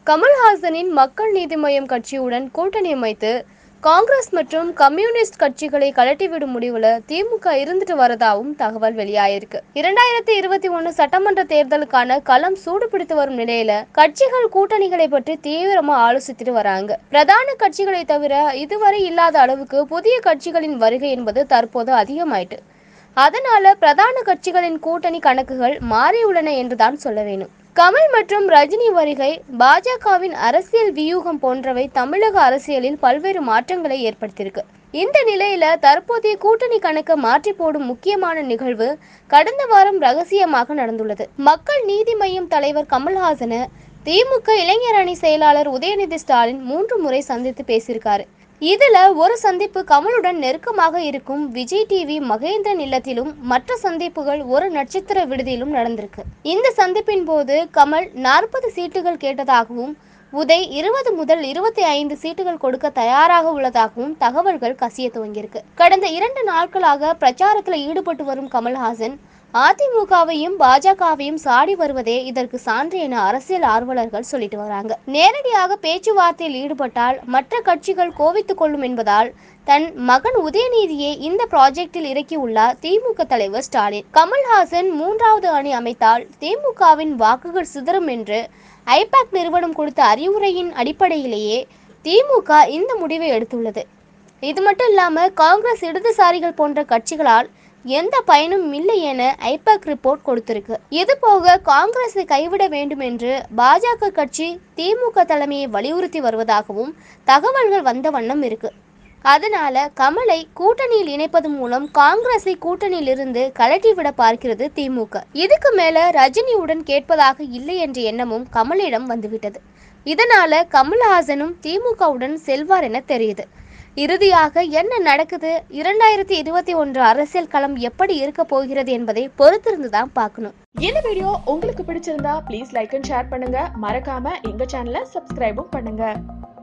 கமல்ஹாசனின் மக்கள் நீதி மய்யம் கட்சியுடன் கூட்டணி அமைத்து காங்கிரஸ் மற்றும் கம்யூனிஸ்ட் கட்சிகளை கலட்டிவிடும் முடிவுல திமுக இருந்துட்டு வரதாவும் தகவல் வெளியாயிருக்கு இரண்டாயிரத்தி இருபத்தி ஒண்ணு சட்டமன்ற தேர்தலுக்கான களம் சூடு பிடித்து வரும் நிலையில கட்சிகள் கூட்டணிகளை பற்றி தீவிரமா ஆலோசித்துட்டு வராங்க பிரதான கட்சிகளை தவிர இதுவரை இல்லாத அளவுக்கு புதிய கட்சிகளின் வருகை என்பது தற்போது அதிகமாயிட்டு அதனால பிரதான கட்சிகளின் கூட்டணி கணக்குகள் மாறியுள்ளன என்றுதான் சொல்ல வேணும் கமல் மற்றும் ரஜினி வருகை பாஜகவின் அரசியல் வியூகம் போன்றவை தமிழக அரசியலில் பல்வேறு மாற்றங்களை ஏற்படுத்தியிருக்கு இந்த நிலையில தற்போதைய கூட்டணி கணக்கை மாற்றி போடும் முக்கியமான நிகழ்வு கடந்த வாரம் ரகசியமாக நடந்துள்ளது மக்கள் நீதி மய்யம் தலைவர் கமல்ஹாசனை திமுக இளைஞர் அணி செயலாளர் உதயநிதி ஸ்டாலின் மூன்று முறை சந்தித்து பேசியிருக்காரு இதுல ஒரு சந்திப்பு கமலுடன் நெருக்கமாக இருக்கும் விஜய் டிவி மகேந்திரன் இல்லத்திலும் மற்ற சந்திப்புகள் ஒரு நட்சத்திர விடுதியிலும் நடந்திருக்கு இந்த சந்திப்பின் போது கமல் நாற்பது சீட்டுகள் கேட்டதாகவும் உதய் இருபது முதல் இருபத்தி ஐந்து சீட்டுகள் கொடுக்க தயாராக உள்ளதாகவும் தகவல்கள் கசிய துவங்கியிருக்கு கடந்த இரண்டு நாட்களாக பிரச்சாரத்தில் ஈடுபட்டு வரும் கமல்ஹாசன் அதிமுகவையும் பாஜகவையும் சாடி வருவதே இதற்கு சான்று என அரசியல் ஆர்வலர்கள் சொல்லிட்டு வராங்க நேரடியாக பேச்சுவார்த்தையில் ஈடுபட்டால் மற்ற கட்சிகள் கோவித்துக் கொள்ளும் என்பதால் தன் மகன் உதயநிதியை இந்த ப்ராஜெக்டில் இறக்கியுள்ளார் திமுக தலைவர் ஸ்டாலின் கமல்ஹாசன் மூன்றாவது அணி அமைத்தால் திமுகவின் வாக்குகள் சிதறும் என்று ஐபாக் நிறுவனம் கொடுத்த அறிவுரையின் அடிப்படையிலேயே திமுக இந்த முடிவை எடுத்துள்ளது இது மட்டும் இல்லாமல் காங்கிரஸ் இடதுசாரிகள் போன்ற கட்சிகளால் எந்த பயனும் இல்லை என ஐபாக் ரிப்போர்ட் கொடுத்திருக்கு இது போக காங்கிரஸை கைவிட வேண்டும் என்று பாஜக கட்சி திமுக தலைமையை வலியுறுத்தி வருவதாகவும் தகவல்கள் வந்த வண்ணம் இருக்கு அதனால கமலை கூட்டணியில் இணைப்பது மூலம் காங்கிரஸை கூட்டணியிலிருந்து கலட்டிவிட பார்க்கிறது திமுக இதுக்கு மேல ரஜினியுடன் கேட்பதாக இல்லை என்ற எண்ணமும் கமலிடம் வந்துவிட்டது இதனால கமல்ஹாசனும் திமுகவுடன் செல்வார் என தெரியுது இறுதியாக என்ன நடக்குது இரண்டாயிரத்தி இருபத்தி ஒன்று அரசியல் களம் எப்படி இருக்க போகிறது என்பதை பொறுத்திருந்து தான் பார்க்கணும் இந்த வீடியோ உங்களுக்கு பிடிச்சிருந்தா ப்ளீஸ் லைக் அண்ட் ஷேர் பண்ணுங்க மறக்காம எங்க சேனலை சப்ஸ்கிரைபும் பண்ணுங்க